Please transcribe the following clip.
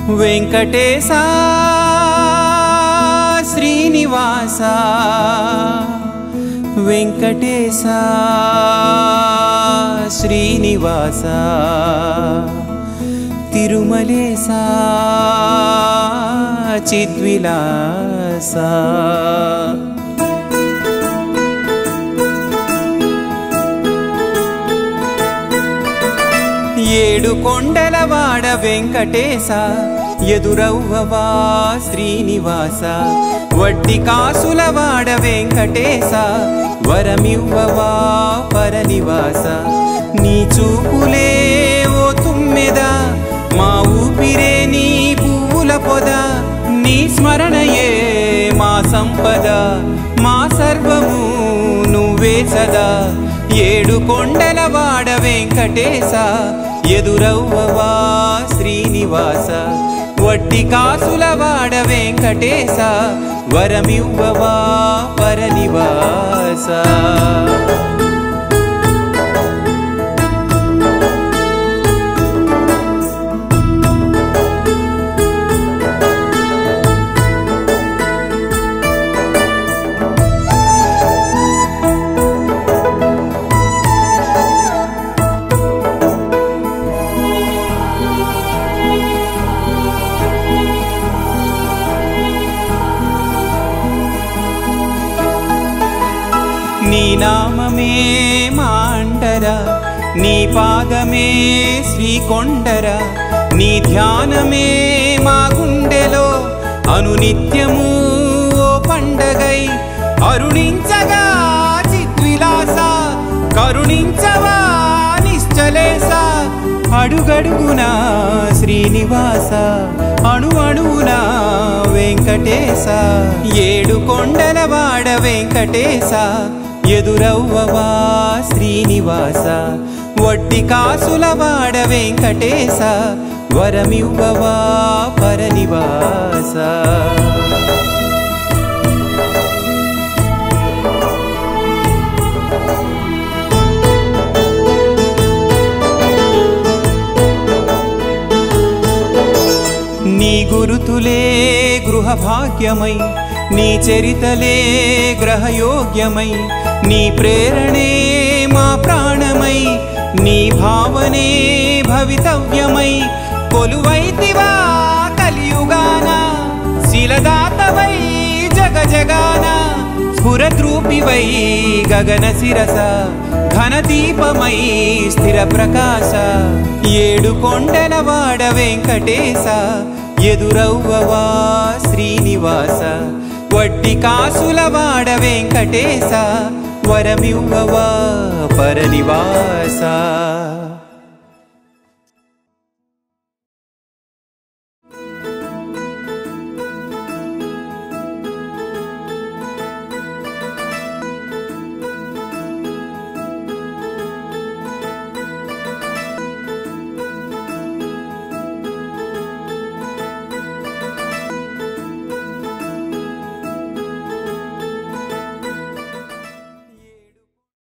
వెంకటేశ శ్రీనివాస వెంకటేశ శ్రీనివాస తిరుమలేశ చిద్విలాస ఏడు కొండలవాడ వెంకటేశ ఎదురవ్వవా శ్రీనివాస వడ్డి కాసులవాడ వెంకటేశ వరమివ్వవా పరనివాస నీ చూపులే ఓ తుమ్మెద మా ఊపిరే నీ పువ్వుల పొద నీ స్మరణయే మా సంపద మా సర్వము నువ్వే సదా ఏడు కొండల వాడ వెంకటేశ ఎదురవ్వవా శ్రీనివాస వడ్డి కాసుల వాడ వెంకటేశ వరమివ్వవా పరనివాస నీ నామమే మాండర నీ పాదమే శ్రీకొండర నీ ధ్యానమే మా గుండెలో అనునిత్యము ఓ పండగై అరుణించగా చిద్విలాస కరుణించవా నిశ్చలేస అడుగడుగునా శ్రీనివాస అణు అణువున వెంకటేశ ఏడు కొండల వాడ వెంకటేశ ఎదురవ్వవా శ్రీనివాస వడ్డి కాసుల వాడ వెంకటేశ వరమివ్వవా పరనివాస నీ గురుతులే గృహ భాగ్యమై నీ చరితలే గ్రహయోగ్యమై నీ ప్రేరణే మా ప్రాణమై నీ భావనే భవితవ్యమై కొలువైతివా కలియుగాన శిలదాతవై జగ జగాన స్ఫురద్రూపివై గగన శిరస ఘనదీపమై స్థిర ప్రకాశ ఏడు కొండల వాడ వెంకటేశ ఎదురవ్వవా శ్రీనివాస వడ్డి కాసుల వాడ వెంకటేశ వరమివ్వవా పరనివాస